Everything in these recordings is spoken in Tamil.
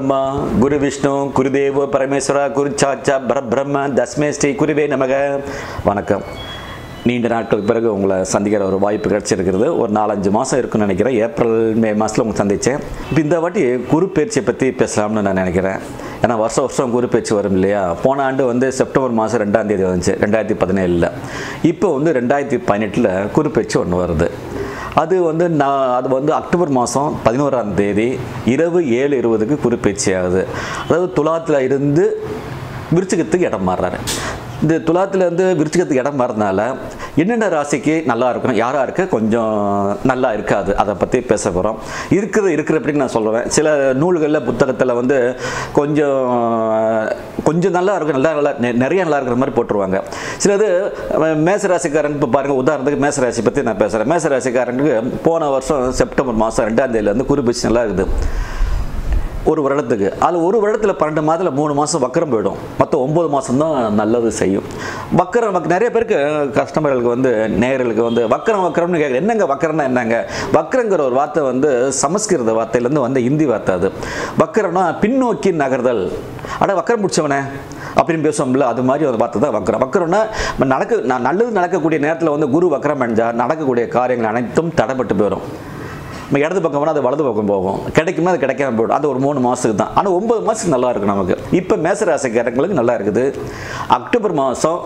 பிரம்மா குரு விஷ்ணு குருதேவ பரமேஸ்வரா குரு சாச்சா பரபிரம்ம தஸ்மே ஸ்ரீ குருவே நமக வணக்கம் நீண்ட நாட்களுக்கு பிறகு உங்களை சந்திக்கிற ஒரு வாய்ப்பு கிடைச்சிருக்கிறது ஒரு நாலஞ்சு மாதம் இருக்குன்னு நினைக்கிறேன் ஏப்ரல் மே மாதத்தில் உங்களை சந்தித்தேன் இப்போ இந்த வாட்டி குரு பயிற்சியை பற்றி பேசலாம்னு நான் நினைக்கிறேன் ஏன்னா வருஷம் வருஷம் குரு பயிற்சி வரும் இல்லையா போன ஆண்டு வந்து செப்டம்பர் மாதம் ரெண்டாம் தேதி வந்துச்சு ரெண்டாயிரத்தி பதினேழில் இப்போ வந்து ரெண்டாயிரத்தி பதினெட்டில் குரு பயிற்சி ஒன்று வருது அது வந்து நான் அது வந்து அக்டோபர் மாதம் பதினோராம் தேதி இரவு ஏழு இருபதுக்கு குறிப்பேச்சு ஆகுது அதாவது துலாத்தில் இருந்து விருச்சிகத்துக்கு இடம் மாறுறாரு இந்த துலாத்துல இருந்து விருச்சிகத்துக்கு இடம் மாறினால என்னென்ன ராசிக்கு நல்லா இருக்கணும் யாரா இருக்க கொஞ்சம் நல்லா இருக்காது அதை பற்றி பேச போகிறோம் இருக்கிறது இருக்கிறபடிக்கு நான் சொல்லுவேன் சில நூல்களில் புத்தகத்தில் வந்து கொஞ்சம் கொஞ்சம் நல்லா இருக்கும் நல்லா நல்லா நெ- நிறைய நல்லா இருக்கிற மாதிரி போட்டுருவாங்க சிலது அஹ், மேசராசிக்காரன் இப்போ பாருங்கள் உதாரணத்துக்கு மேசராசி பற்றி நான் பேசுகிறேன் மேசராசிக்காரனுக்கு போன வருஷம் செப்டம்பர் மாதம் ரெண்டாம் தேதியிலேருந்து குருபிச்சு நல்லா இருக்குது ஒரு வருடத்துக்கு அது ஒரு வருடத்தில் பன்னெண்டு மாதத்தில் மூணு மாதம் வக்கரம் போயிடும் மற்ற ஒம்பது மாதம் தான் நல்லது செய்யும் வக்கரம் நமக்கு நிறைய பேருக்கு கஸ்டமர்களுக்கு வந்து நேயர்களுக்கு வந்து வக்கரம் வக்கரம்னு கேட்குற என்னங்க வக்கரம்னா என்னங்க வக்கரங்கிற ஒரு வார்த்தை வந்து சமஸ்கிருத வார்த்தையிலேருந்து வந்த இந்தி வார்த்தை அது வக்கரம்னா பின்னோக்கி நகர்தல் அட வக்கரம் முடிச்சவனே அப்படின்னு பேசுவோம்ல அது மாதிரி ஒரு வார்த்தை தான் வக்கரம் வக்கரம்னா நம்ம நடக்க நான் நல்லது நடக்கக்கூடிய நேரத்தில் வந்து குரு வக்கரம் அடைஞ்சால் நடக்கக்கூடிய காரியங்கள் அனைத்தும் தடைப்பட்டு போயிடும் நம்ம இடது பக்கம் போனால் அது வலது பக்கம் போகும் கிடைக்குமா அது கிடைக்காம போயிடும் அது ஒரு மூணு மாதத்துக்கு தான் ஆனால் ஒன்பது மாதத்துக்கு நல்லா இருக்கும் நமக்கு இப்போ மேசராசிக்காரங்களுக்கு நல்லா இருக்குது அக்டோபர் மாதம்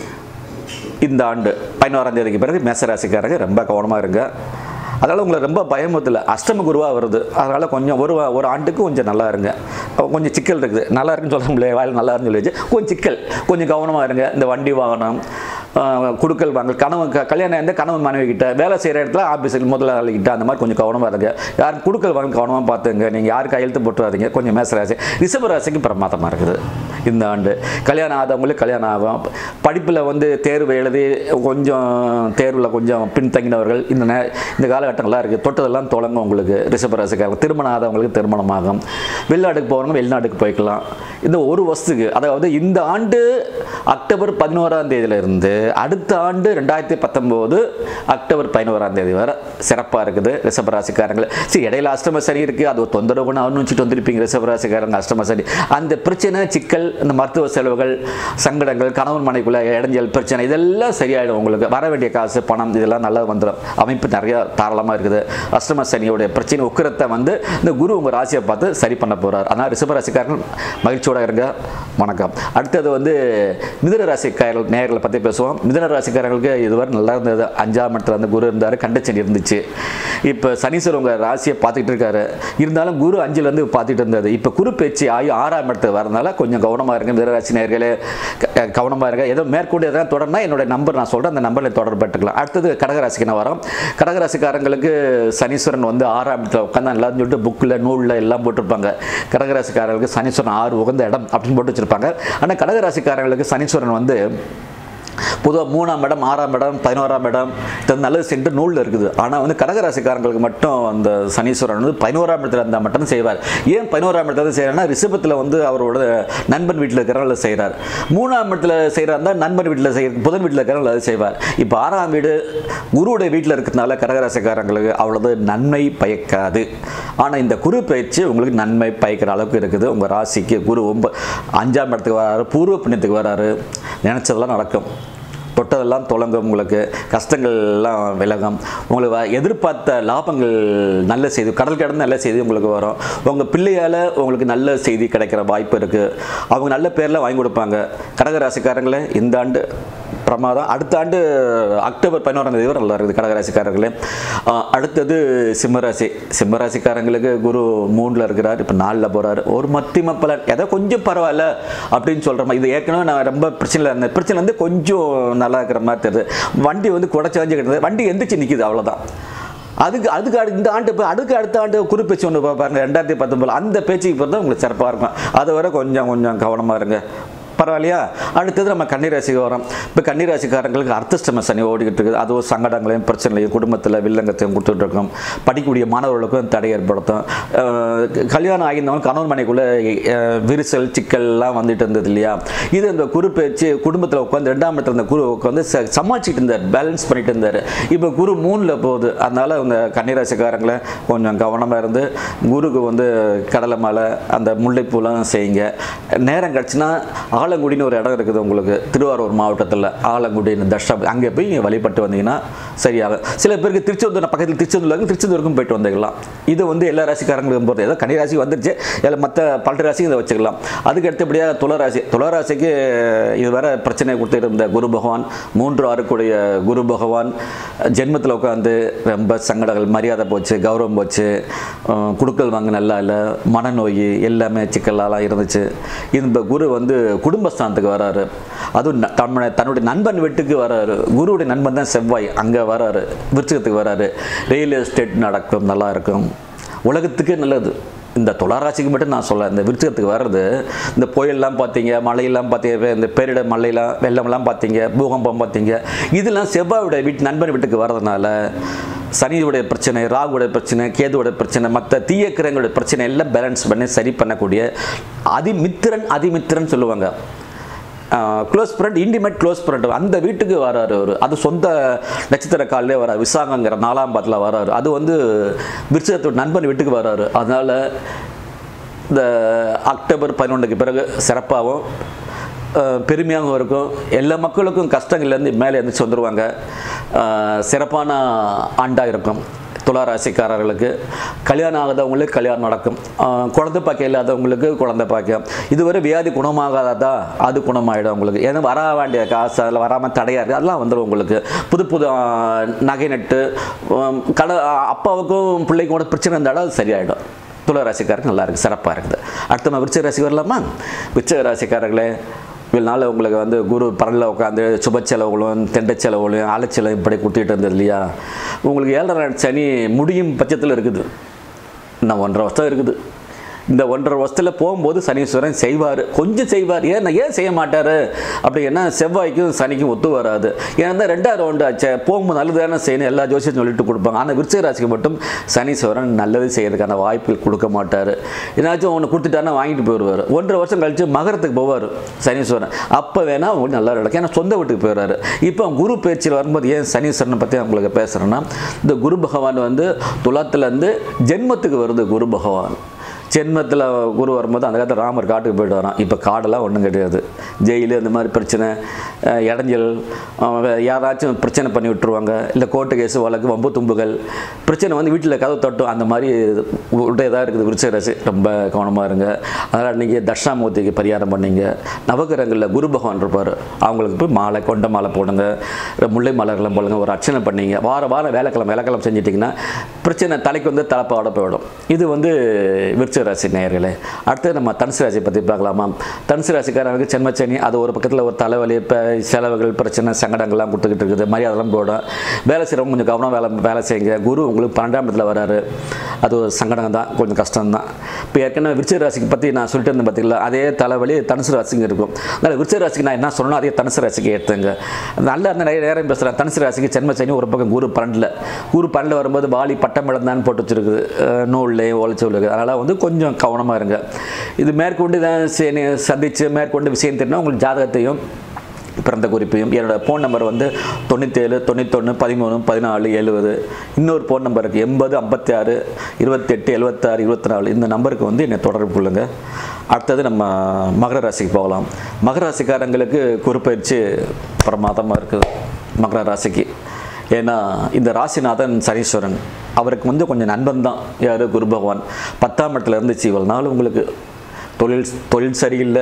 இந்த ஆண்டு பதினோராம் தேதிக்கு பிறகு மேசராசிக்காரங்க ரொம்ப கவனமாக இருங்க அதனால் உங்களை ரொம்ப பயமுறுத்தல அஷ்டம குருவாக வருது அதனால் கொஞ்சம் ஒரு வா- ஒரு ஆண்டுக்கு கொஞ்சம் நல்லா இருங்க அப்ப கொஞ்சம் சிக்கல் இருக்குது நல்லா இருக்குன்னு சொல்ல முடியாது வாயில் நல்லா இருக்குன்னு சொல்லி வச்சு கொஞ்சம் சிக்கல் கொஞ்சம் கவனமாக இருங்க இந்த வண்டி வாகனம் ஆஹ், குடுக்கல் வாங்கல் கணவன் க- கல்யாணம் இருந்தால் கணவன் மனைவி கிட்ட வேலை செய்கிற இடத்துல ஆஃபீஸில் முதலாளி கிட்ட அந்த மாதிரி கொஞ்சம் கவனமாக இருங்க யாரும் குடுக்கல் வாங்கல் கவனமாக பார்த்துங்க நீங்கள் யாரும் கையெழுத்து போட்டுறாதீங்க கொஞ்சம் மேசராசி ரிஷபராசிக்கு பிரமாதமாக இருக்குது இந்த ஆண்டு கல்யாணம் ஆதவங்களுக்கு கல்யாணம் ஆகும் படிப்பில் வந்து தேர்வு எழுதி கொஞ்சம் தேர்வில் கொஞ்சம் பின்தங்கினவர்கள் இந்த நே இந்த காலகட்டங்களாக இருக்குது தொட்டதெல்லாம் தொடங்கும் உங்களுக்கு ரிஷபராசிக்காரங்க திருமணம் ஆதவங்களுக்கு திருமணமாகும் வெளிநாட்டுக்கு போகிறவங்க வெளிநாட்டுக்கு போய்க்கலாம் இந்த ஒரு வருஷத்துக்கு அதாவது இந்த ஆண்டு அக்டோபர் பதினோராம் தேதியிலிருந்து அடுத்த ஆண்டு ரெண்டாயிரத்தி பத்தொம்போது அக்டோபர் பதினோராம் தேதி வரை சிறப்பாக இருக்குது ரிஷபராசிக்காரங்கள் சரி இடையில அஷ்டம சனி இருக்குது அது ஒரு தொந்தரவு ஒன்று அனுப்பிச்சிட்டு வந்திருப்பீங்க ரிஷபராசிக்காரங்க அஷ்டம சனி அந்த பிரச்சனை சிக்கல் இந்த மருத்துவ செலவுகள் சங்கடங்கள் கணவன் மனைக்குள்ள இடைஞ்சல் பிரச்சனை இதெல்லாம் சரியாயிடும் உங்களுக்கு வர வேண்டிய காசு பணம் இதெல்லாம் நல்லா வந்துடும் அமைப்பு நிறைய தாராளமாக இருக்குது அஷ்டம சனியோடைய பிரச்சனை உக்கிரத்தை வந்து இந்த குரு உங்கள் ராசியை பார்த்து சரி பண்ண போகிறார் ஆனால் ரிஷபராசிக்காரர்கள் மகிழ்ச்சியோட இருங்க வணக்கம் அடுத்தது வந்து மிதுன ராசிக்காரர்கள் நேயர்களை பற்றி பேசுவோம் மிதுன ராசிக்காரர்களுக்கு இதுவரை நல்லா இருந்தது அஞ்சாம் இடத்துல வந்து குரு இருந்தார் கண்டச்சனி இருந்துச்சு இப்போ சனீஸ்வரர் உங்கள் ராசியை பார்த்துக்கிட்டு இருக்காரு இருந்தாலும் குரு அஞ்சுலேருந்து பார்த்துட்டு இருந்தது இப்போ குரு பேச்சு ஆகி ஆறாம் இடத்துக்கு வரனால கொஞ்சம் கவனமாக இருங்க மிதனராசி நேர்களே கவனமாக இருங்க ஏதோ மேற்கொண்டு எதாவது தொடர்னா என்னோட நம்பர் நான் சொல்கிறேன் அந்த நம்பரில் தொடர்பட்டுக்கலாம் அடுத்தது கடகராசிக்கு நான் வரோம் கடகராசிக்காரங்களுக்கு சனீஸ்வரன் வந்து ஆறாம் இடத்துல உட்காந்து எல்லாரும் சொல்லிட்டு புக்கில் நூலில் எல்லாம் போட்டிருப்பாங்க கடகராசிக்காரர்களுக்கு சனீஸ்வரன் ஆறு உகந்த இடம் அப்படின்னு போட்டு வச்சிருப்பாங்க ஆனால் கடகராசிக்காரங்களுக்கு சனீஸ்வரன் வந்து பொதுவாக மூணாம் இடம் ஆறாம் இடம் பதினோராம் இடம் இது நல்லது சென்று நூலில் இருக்குது ஆனால் வந்து கடகராசிக்காரங்களுக்கு மட்டும் அந்த சனீஸ்வரன் வந்து பதினோராம் இடத்துல இருந்தால் மட்டும் செய்வார் ஏன் பதினோராம் இடத்துல செய்கிறார்னா ரிஷபத்தில் வந்து அவரோட நண்பன் வீட்டில் இருக்கிறவங்கள செய்கிறார் மூணாம் இடத்துல செய்கிறாருந்தா நண்பன் வீட்டில் செய்ய புதன் வீட்டில் இருக்கிறவங்கள அது செய்வார் இப்போ ஆறாம் வீடு குருவுடைய வீட்டில் இருக்கிறதுனால கடகராசிக்காரங்களுக்கு அவ்வளவு நன்மை பயக்காது ஆனால் இந்த குரு பயிற்சி உங்களுக்கு நன்மை பயக்கிற அளவுக்கு இருக்குது உங்கள் ராசிக்கு குரு ஒம்ப அஞ்சாம் இடத்துக்கு வராரு பூர்வ புண்ணியத்துக்கு வராரு நினச்சதெல்லாம் நடக்கும் தொட்டதெல்லாம் தொடங்கும் உங்களுக்கு கஷ்டங்கள் எல்லாம் விலகும் உங்களுக்கு வ- எதிர்பார்த்த லாபங்கள் நல்ல செய்தி கடல் கடந்து நல்ல செய்தி உங்களுக்கு வரும் உங்கள் பிள்ளையால் உங்களுக்கு நல்ல செய்தி கிடைக்கிற வாய்ப்பு இருக்குது அவங்க நல்ல பேரில் வாங்கி கொடுப்பாங்க கடகராசிக்காரங்களே இந்த ஆண்டு பிரமாதம் அடுத்த ஆண்டு அக்டோபர் பதினோராம் தேதி வரை நல்லா இருக்குது கடகராசிக்காரர்களே ஆஹ் அடுத்தது சிம்மராசி சிம்மராசிக்காரங்களுக்கு குரு மூணில் இருக்கிறார் இப்போ நாலில் போகிறார் ஒரு மத்தியம பலன் ஏதோ கொஞ்சம் பரவாயில்ல அப்படின்னு சொல்கிற மாதிரி இது ஏற்கனவே நான் ரொம்ப பிரச்சனையில் இருந்தேன் பிரச்சனை வந்து கொஞ்சம் நல்லா இருக்கிற மாதிரி தெரியுது வண்டி வந்து குடைச்சாஞ்சு கிடந்தது வண்டி எந்திரிச்சு நிற்கிது அவ்வளோதான் அதுக்கு அதுக்கு அடு- இந்த ஆண்டு இப்போ அதுக்கு அடுத்த ஆண்டு குறிப்பேச்சு ஒன்று பாருங்க ரெண்டாயிரத்தி பத்தொம்பது அந்த பேச்சுக்கு பிறகு தான் உங்களுக்கு சிறப்பாக இருக்கும் அதை வரை கொஞ்சம் கொஞ்சம் கவனமாக இருங்க பரவாயில்லையா அடுத்தது நம்ம கன்னிராசிக்கு வரோம் இப்போ கன்னிராசிக்காரங்களுக்கு அர்த்தஷ்டம சனி ஓடிக்கிட்டு இருக்குது அது ஒரு சங்கடங்களையும் பிரச்சனையும் குடும்பத்தில் வில்லங்கத்தையும் கொடுத்துட்டு இருக்கும் படிக்கக்கூடிய மாணவர்களுக்கும் தடை ஏற்படுத்தும் அஹ் கல்யாணம் ஆகியிருந்தவங்க கணவன் மனைக்குள்ளே விரிசல் சிக்கல்லாம் வந்துட்டு இருந்தது இல்லையா இது இந்த குரு பேச்சு குடும்பத்தில் உட்காந்து ரெண்டாம் இடத்துல இருந்த குரு உட்காந்து ச சமாளிச்சுட்டு இருந்தார் பேலன்ஸ் பண்ணிட்டு இருந்தார் இப்போ குரு மூணில் போகுது அதனால இந்த கன்னிராசிக்காரங்களை கொஞ்சம் கவனமாக இருந்து குருக்கு வந்து கடலை மலை அந்த முல்லைப்பூலாம் செய்யுங்க நேரம் கிடச்சுன்னா ஆலங்குடின்னு ஒரு இடம் இருக்குது உங்களுக்கு திருவாரூர் மாவட்டத்தில் ஆலங்குடின்னு தர்ஷா அங்கே போய் நீங்க வழிபட்டு வந்தீங்கன்னா சரியாகும் சில பேருக்கு திருச்செந்தூர் பக்கத்தில் திருச்செந்தூர் இருக்கு திருச்செந்தூருக்கும் போயிட்டு வந்துக்கலாம் இது வந்து எல்லா ராசிக்காரங்களுக்கும் போகிறது ஏதோ கன்னி ராசி வந்துருச்சு இல்லை மற்ற பல்ட்டு ராசியும் இதை வச்சுக்கலாம் அதுக்கு அடுத்தபடியாக துளராசி துளராசிக்கு இது வர பிரச்சனை கொடுத்துட்டு இருந்த குரு பகவான் மூன்று ஆறுக்குடைய குரு பகவான் ஜென்மத்தில் உட்காந்து ரொம்ப சங்கடங்கள் மரியாதை போச்சு கௌரவம் போச்சு அஹ் குடுக்கல் வாங்க நல்லா இல்லை மனநோய் எல்லாமே சிக்கலாலாம் இருந்துச்சு இந்த குரு வந்து குடும்பஸ்தானத்துக்கு வராரு அதுவும் ந- தன்னுடைய தன்னுடைய நண்பன் வீட்டுக்கு வராரு குருவுடைய நண்பன் தான் செவ்வாய் அங்கே வராரு விருச்சகத்துக்கு வராரு ரியல் எஸ்டேட் நடக்கும் நல்லா இருக்கும் உலகத்துக்கு நல்லது இந்த துளாராசிக்கு மட்டும் நான் சொல்ல இந்த விருச்சகத்துக்கு வர்றது இந்த புயல்லாம் பார்த்தீங்க மழையெல்லாம் பார்த்தீங்க இந்த பேரிட மழையெல்லாம் வெள்ளம்லாம் பார்த்தீங்க பூகம்பம் பார்த்தீங்க இதெல்லாம் செவ்வாயுடைய வீட்டு நண்பன் வீட்டுக்கு வர்றதுனால சனியுடைய பிரச்சனை ராகுடைய பிரச்சனை கேதுவோட பிரச்சனை மற்ற தீய கிரகங்களுடைய பிரச்சனை எல்லாம் பேலன்ஸ் பண்ணி சரி பண்ணக்கூடிய அதிமித்திரன் அதிமித்திரன் சொல்லுவாங்க close friend intimate close friend அந்த வீட்டுக்கு வராரு அவர் அது சொந்த நட்சத்திர காலிலே வராரு விசாகங்கிற நாலாம் பாத்தில் வராரு அது வந்து விருச்சகத்தோட நண்பன் வீட்டுக்கு வராரு அதனால் இந்த அக்டோபர் பதினொன்றுக்கு பிறகு சிறப்பாகவும் அஹ், பெருமையாகவும் இருக்கும் எல்லா மக்களுக்கும் கஷ்டங்கள்லேருந்து மேலே எழுந்திரிச்சு வந்துடுவாங்க அஹ், சிறப்பான ஆண்டாக இருக்கும் துளாராசிக்காரர்களுக்கு கல்யாணம் ஆகாதவங்களுக்கு கல்யாணம் நடக்கும் அஹ், குழந்தை பாக்கியம் இல்லாதவங்களுக்கு குழந்தை பாக்கியம் இதுவரை வியாதி குணமாகாததா அது குணமாயிடும் உங்களுக்கு ஏன்னா வர வேண்டிய காசு அதில் வராமல் தடையாக இருக்குது அதெல்லாம் வந்துடும் உங்களுக்கு புது புது அஹ், நகை நட்டு உம், கட அப்பாவுக்கும் பிள்ளைக்கும் கூட பிரச்சனை இருந்தாலும் அது சரியாயிடும் துள ராசிக்காரருக்கு நல்லா இருக்குது சிறப்பாக இருக்குது அடுத்து நம்ம விருச்ச ராசி வரலாமா விருச்ச ராசிக்காரர்களே இவ்வளோ நாள் உங்களுக்கு வந்து குரு பரலில் உட்காந்து சுப செலவுகளும் தெண்ட செலவுகளும் ஆலச்செலவு இப்படி கொடுத்துட்டு இருந்தது இல்லையா உங்களுக்கு ஏழரை நாள் சனி முடியும் பட்சத்தில் இருக்குது இன்னும் ஒன்றரை வருஷம் இருக்குது இந்த ஒன்றரை வருஷத்தில் போகும்போது சனீஸ்வரன் செய்வார் கொஞ்சம் செய்வார் ஏன் ஏன் செய்ய மாட்டார் அப்படின்னா செவ்வாய்க்கும் சனிக்கும் ஒத்து வராது ஏன்னா ரெண்டாவது ரவுண்டு ஆச்சே போகும்போது நல்லது தானே செய்யணும் எல்லா ஜோசியும் சொல்லிட்டு கொடுப்பாங்க ஆனால் விருச்சிக ராசிக்கு மட்டும் சனீஸ்வரன் நல்லது செய்யறதுக்கான வாய்ப்புகள் கொடுக்க மாட்டார் ஏதாச்சும் ஒன்று கொடுத்துட்டாருன்னா வாங்கிட்டு போயிடுவார் ஒன்றரை வருஷம் கழிச்சு மகரத்துக்கு போவார் சனீஸ்வரன் அப்போ வேணால் உங்களுக்கு நல்லா நடக்கும் ஏன்னா சொந்த வீட்டுக்கு போயிடுறாரு இப்போ குரு பயிற்சியில் வரும்போது ஏன் சனீஸ்வரனை பற்றி உங்களுக்கு பேசுகிறேன்னா இந்த குரு பகவான் வந்து துலாத்துலேருந்து ஜென்மத்துக்கு வருது குரு பகவான் ஜென்மத்தில் குரு வரும்போது அந்த காலத்தில் ராமர் காட்டுக்கு போயிட்டு வரான் இப்போ காடெல்லாம் ஒன்றும் கிடையாது ஜெயிலு அந்த மாதிரி பிரச்சனை அஹ், இடைஞ்சல் அவங்க யாராச்சும் பிரச்சனை பண்ணி விட்டுருவாங்க இல்லை கோர்ட்டு கேஸு வழக்கு வம்பு தும்புகள் பிரச்சனை வந்து வீட்டில் கதவு தட்டும் அந்த மாதிரி உடையதாக இருக்குது விருச்சிக ராசி ரொம்ப கவனமாக இருங்க அதனால் நீங்கள் தட்சிணாமூர்த்திக்கு பரிகாரம் பண்ணீங்க நவகிரகங்களில் குரு பகவான் இருப்பார் அவங்களுக்கு போய் மாலை கொண்ட மாலை போடுங்க முல்லை மலர்லாம் போடுங்க ஒரு அர்ச்சனை பண்ணீங்க வார வாரம் வேலைக்கிழமை வேலைக்கிழமை செஞ்சிட்டிங்கன்னா பிரச்சனை தலைக்கு வந்து தலைப்பாவோட போயிடும் இது வந்து விருச்சிக ராசி நேயர்களே அடுத்து நம்ம தனுசு ராசி பற்றி பார்க்கலாமா தனுசு ராசிக்காரங்களுக்கு சென்மச்சனி அது ஒரு பக்கத்தில் ஒரு தலைவலி இப்போ செலவுகள் பிரச்சனை சங்கடங்கள்லாம் கொடுத்துக்கிட்டு இருக்குது மரியாதைலாம் போடும் வேலை செய்கிறவங்க கொஞ்சம் கவனம் வேலை வேலை செய்யுங்க குரு உங்களுக்கு பன்னெண்டாம் இடத்துல வராரு அது ஒரு சங்கடம் தான் கொஞ்சம் கஷ்டம் தான் இப்போ ஏற்கனவே விருச்சிக ராசிக்கு பற்றி நான் சொல்லிட்டு இருந்தேன் பார்த்தீங்களா அதே தலைவலி தனுசு ராசிக்கு இருக்கும் அதனால் விருச்சிக ராசிக்கு நான் என்ன சொல்லணும் அதே தனுசு ராசிக்கு எடுத்துங்க நல்லா இருந்தால் நிறைய நேரம் பேசுகிறேன் தனுசு ராசிக்கு சென்மச்சனி ஒரு பக்கம் குரு பன்னெண்டில் குரு பன்னெண்டில் வரும்போது வாலி பட்டம் இழந்தான்னு போட்டு வச்சிருக்குது அஹ் நூல்லையும் ஒழிச்சவளுக்கு அதனால் வந்து கொஞ்சம் கவனமாக இருங்க இது மேற்கொண்டு தான் சரி சந்தித்து மேற்கொண்டு விஷயம் தெரியும் உங்களுக்கு ஜாதகத்தையும் பிறந்த குறிப்பையும் என்னோடய ஃபோன் நம்பர் வந்து தொண்ணூற்றேழு தொண்ணூத்தொன்று பதிமூணு பதினாலு எழுபது இன்னொரு ஃபோன் நம்பர் இருக்குது எண்பது ஐம்பத்தி ஆறு இருபத்தெட்டு எழுபத்தாறு இருபத்தி நாலு இந்த நம்பருக்கு வந்து என்னை தொடர்பு கொள்ளுங்க அடுத்தது நம்ம மகர ராசிக்கு போகலாம் மகர ராசிக்காரங்களுக்கு குறுப்பயிற்சி பிரமாதமாக இருக்குது மகர ராசிக்கு ஏன்னா இந்த ராசிநாதன் சனீஸ்வரன் அவருக்கு வந்து கொஞ்சம் நண்பன் தான் யார் குரு பகவான் பத்தாம் இடத்துல இருந்துச்சு இவ்வளோ நாள் உங்களுக்கு தொழில் தொழில் சரியில்லை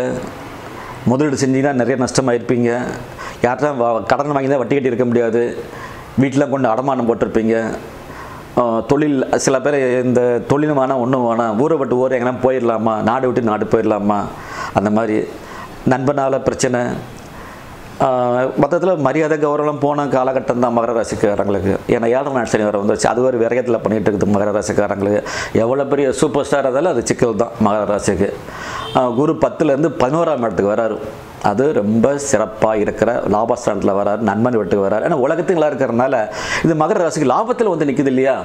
முதலீடு செஞ்சீங்கன்னா நிறைய நஷ்டமாயிருப்பீங்க யார்கிட்ட வ- கடன் வாங்கி தான் வட்டி கட்டி இருக்க முடியாது வீட்டில் கொண்டு அடமானம் போட்டிருப்பீங்க ஆஹ் தொழில் சில பேர் இந்த தொழிலும் வேணாம் ஒன்றும் வேணாம் ஊரை விட்டு ஊர் எங்கன்னா போயிடலாமா நாடு விட்டு நாடு போயிடலாமா அந்த மாதிரி நண்பனால் பிரச்சனை மொத்தத்தில் மரியாதை கௌரவம் போன காலகட்டம் தான் மகர ராசிக்காரங்களுக்கு ஏன்னா ஏழரை நாள் சனி வர வந்துச்சு அது ஒரு விரயத்தில் பண்ணிகிட்டு இருக்குது மகர ராசிக்காரங்களுக்கு எவ்வளோ பெரிய சூப்பர் ஸ்டார் இருந்தாலும் அது சிக்கல் தான் மகர ராசிக்கு ஆஹ் குரு பத்துலேருந்து பதினோராம் இடத்துக்கு வராரு அது ரொம்ப சிறப்பாக இருக்கிற லாபஸ்தானத்தில் வரார் நண்பன் வீட்டுக்கு வரார் ஏன்னா உலகத்துங்களா இருக்கிறதுனால இது மகர ராசிக்கு லாபத்தில் வந்து நிற்குது இல்லையா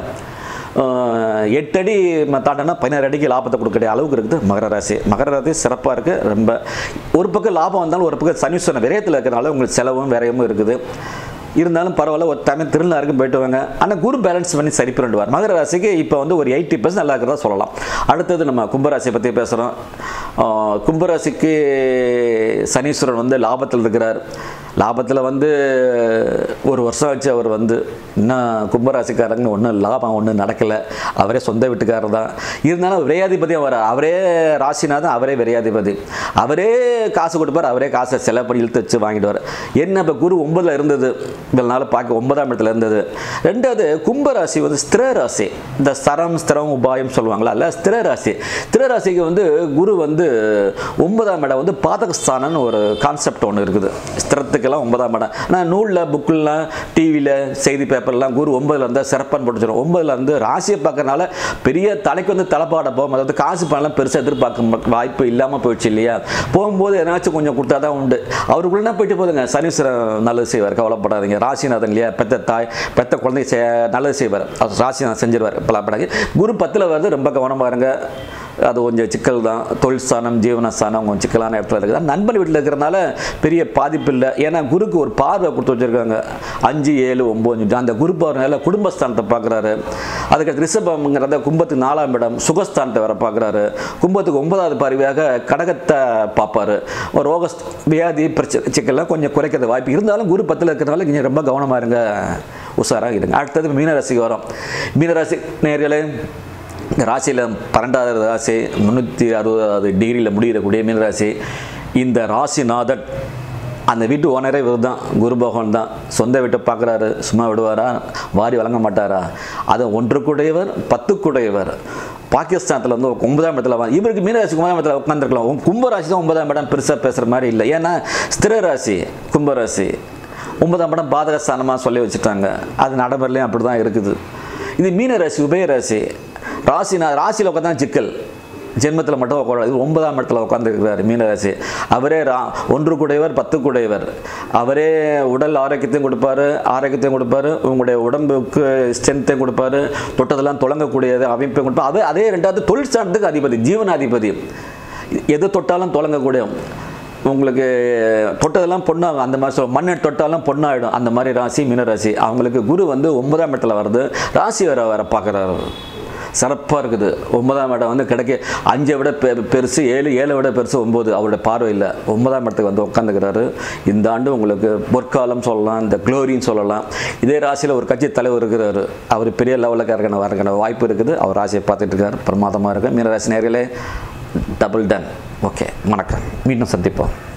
ஆஹ் எட்டு அடி ம- தாண்டினா பதினாறு அடிக்கு லாபத்தை கொடுக்கக்கூடிய அளவுக்கு இருக்குது மகர ராசி மகர ராசி சிறப்பாக இருக்குது ரொம்ப ஒரு பக்கம் லாபம் வந்தாலும் ஒரு பக்கம் சனீஸ்வரன் விரயத்தில் இருக்கிறனால உங்களுக்கு செலவும் விரயமும் இருக்குது இருந்தாலும் பரவாயில்ல ஒரு தமிழ் திருநாளுக்கு போயிட்டு வாங்க ஆனால் குரு பேலன்ஸ் பண்ணி சரி பண்ணிடுவார் மகர ராசிக்கு இப்போ வந்து ஒரு எயிட்டி பர்சன்ட் நல்லா இருக்கிறதா சொல்லலாம் அடுத்தது நம்ம கும்பராசியை பற்றி பேசுகிறோம் கும்பராசிக்கு சனீஸ்வரன் வந்து லாபத்தில் இருக்கிறார் லாபத்தில் வந்து ஒரு வருஷம் ஆச்சு அவர் வந்து இன்னும் கும்பராசிக்காரங்க ஒன்றும் லாபம் ஒன்றும் நடக்கலை அவரே சொந்த வீட்டுக்காரர் தான் இருந்தாலும் விரையாதிபதியும் வர அவரே ராசிநாதன் அவரே விரையாதிபதி அவரே காசு கொடுப்பார் அவரே காசை செலவு பண்ணி இழுத்து வச்சு வாங்கிடுவார் என்ன இப்போ குரு ஒன்பதில் இருந்தது இதனால பார்க்க ஒன்பதாம் இடத்துல இருந்தது ரெண்டாவது கும்பராசி வந்து ஸ்திர ராசி இந்த ஸ்தரம் ஸ்திரம் உபாயம் சொல்லுவாங்களா அல்ல ஸ்திர ராசி ஸ்திர ராசிக்கு வந்து குரு வந்து ஒன்பதாம் இடம் வந்து பாதகஸ்தானம்னு ஒரு கான்செப்ட் ஒன்று இருக்குது ஸ்திரத்துக்கெல்லாம் ஒன்பதாம் இடம் ஆனால் நூலில் புக்கில்லாம் டிவியில் செய்தி பேப்பர்லாம் குரு ஒன்பதுல இருந்தால் சிறப்பான்னு போட்டுச்சிடும் ஒன்பதுல இருந்து ராசியை பார்க்கறனால பெரிய தலைக்கு வந்து தலைப்பாட போகும் அதாவது காசு பணம்லாம் பெருசாக எதிர்பார்க்க வாய்ப்பு இல்லாமல் போயிடுச்சு இல்லையா போகும்போது எதனாச்சும் கொஞ்சம் கொடுத்தா தான் உண்டு அவருக்குள்ளே போயிட்டு போதுங்க சனீஸ்வரன் நல்லது செய்வார் கவலைப்படாதீங்க ராசிநாதன் இல்லையா பெத்த தாய் பெத்த குழந்தை செ- நல்லது செய்வார் அவர் ராசிநாதன் செஞ்சிருவார் பலாப்படாது குரு பத்தில் வருது ரொம்ப கவனமாக இருங்க அது கொஞ்சம் சிக்கல் தான் தொழில் ஸ்தானம் ஜீவன ஸ்தானம் கொஞ்சம் சிக்கலான இடத்துல இருக்குது நண்பன் வீட்டில் இருக்கிறனால பெரிய பாதிப்பு இல்லை ஏன்னா குருக்கு ஒரு பார்வை கொடுத்து வச்சிருக்காங்க அஞ்சு ஏழு ஒம்பது அந்த குரு பார்வையால குடும்பஸ்தானத்தை பார்க்குறாரு அதுக்கு ரிஷபம்ங்கிறத கும்பத்துக்கு நாலாம் இடம் சுகஸ்தானத்தை வர பார்க்குறாரு கும்பத்துக்கு ஒன்பதாவது பார்வையாக கடகத்தை பார்ப்பாரு ஒரு ரோக வியாதி பிரச்சனை சிக்கல்லாம் கொஞ்சம் குறைக்கிறது வாய்ப்பு இருந்தாலும் குரு பத்தில் இருக்கிறனால நீங்கள் ரொம்ப கவனமாக இருங்க உஷாராக இருங்க அடுத்தது மீனராசிக்கு வரோம் மீனராசி நேர்களே இந்த ராசியில் பன்னெண்டாவது ராசி முந்நூற்றி அறுபதாவது டிகிரியில் முடிகிறக்கூடிய மீனராசி இந்த ராசிநாதன் அந்த வீட்டு ஓனரே இவர் தான் குரு பகவான் தான் சொந்த வீட்டை பார்க்குறாரு சும்மா விடுவாரா வாரி வழங்க மாட்டாரா அது ஒன்றுக்குடையவர் பத்துக்குடையவர் பாகிஸ்தானத்தில் வந்து ஒன்பதாம் இடத்துல வா- இவருக்கு மீனராசி ஒன்பதாம் இடத்துல உட்காந்துருக்கலாம் கும்பராசி தான் ஒன்பதாம் இடம் பெருசாக பேசுகிற மாதிரி இல்லை ஏன்னா ஸ்திர ராசி கும்பராசி ஒன்பதாம் இடம் பாதகஸ்தானமாக சொல்லி வச்சுட்டாங்க அது நடைமுறையிலையும் அப்படி தான் இருக்குது இது மீனராசி உபயராசி ராசி நான் ராசியில் உட்காந்து சிக்கல் ஜென்மத்தில் மட்டும் உட்காந்து ஒன்பதாம் இடத்துல உட்காந்துருக்கிறார் மீனராசி அவரே ரா ஒன்று குடையவர் பத்து குடையவர் அவரே உடல் ஆரோக்கியத்தையும் கொடுப்பாரு ஆரோக்கியத்தையும் கொடுப்பாரு உங்களுடைய உடம்புக்கு ஸ்ட்ரென்த்தையும் கொடுப்பாரு தொட்டதெல்லாம் தொடங்கக்கூடியது அமைப்பையும் கொடுப்பாரு அதே அதே ரெண்டாவது தொழில் ஸ்தானத்துக்கு அதிபதி ஜீவனாதிபதி எது தொட்டாலும் தொடங்கக்கூடிய உங்களுக்கு தொட்டதெல்லாம் பொண்ணாகும் அந்த மாதிரி சொல்ல மண்ணை தொட்டாலும் பொண்ணாயிடும் அந்த மாதிரி ராசி மீனராசி அவங்களுக்கு குரு வந்து ஒன்பதாம் இடத்துல வருது ராசி வர வர பார்க்குறாரு சிறப்பாக இருக்குது ஒன்பதாம் இடம் வந்து கிடைக்க அஞ்சை விட பெ பெருசு ஏழு ஏழை விட பெருசு ஒம்பது அவருடைய பார்வையில் ஒன்பதாம் இடத்துக்கு வந்து உட்காந்துக்கிறாரு இந்த ஆண்டு உங்களுக்கு பொற்காலம் சொல்லலாம் இந்த க்ளோரின்னு சொல்லலாம் இதே ராசியில் ஒரு கட்சி தலைவர் இருக்கிறாரு அவர் பெரிய லெவலுக்கு இருக்கணும் வரக்கான வாய்ப்பு இருக்குது அவர் ராசியை பார்த்துட்டு இருக்காரு பிரமாதமாக இருக்கு மீனராசி நேர்களே டபுள் டன் ஓகே வணக்கம் மீண்டும் சந்திப்போம்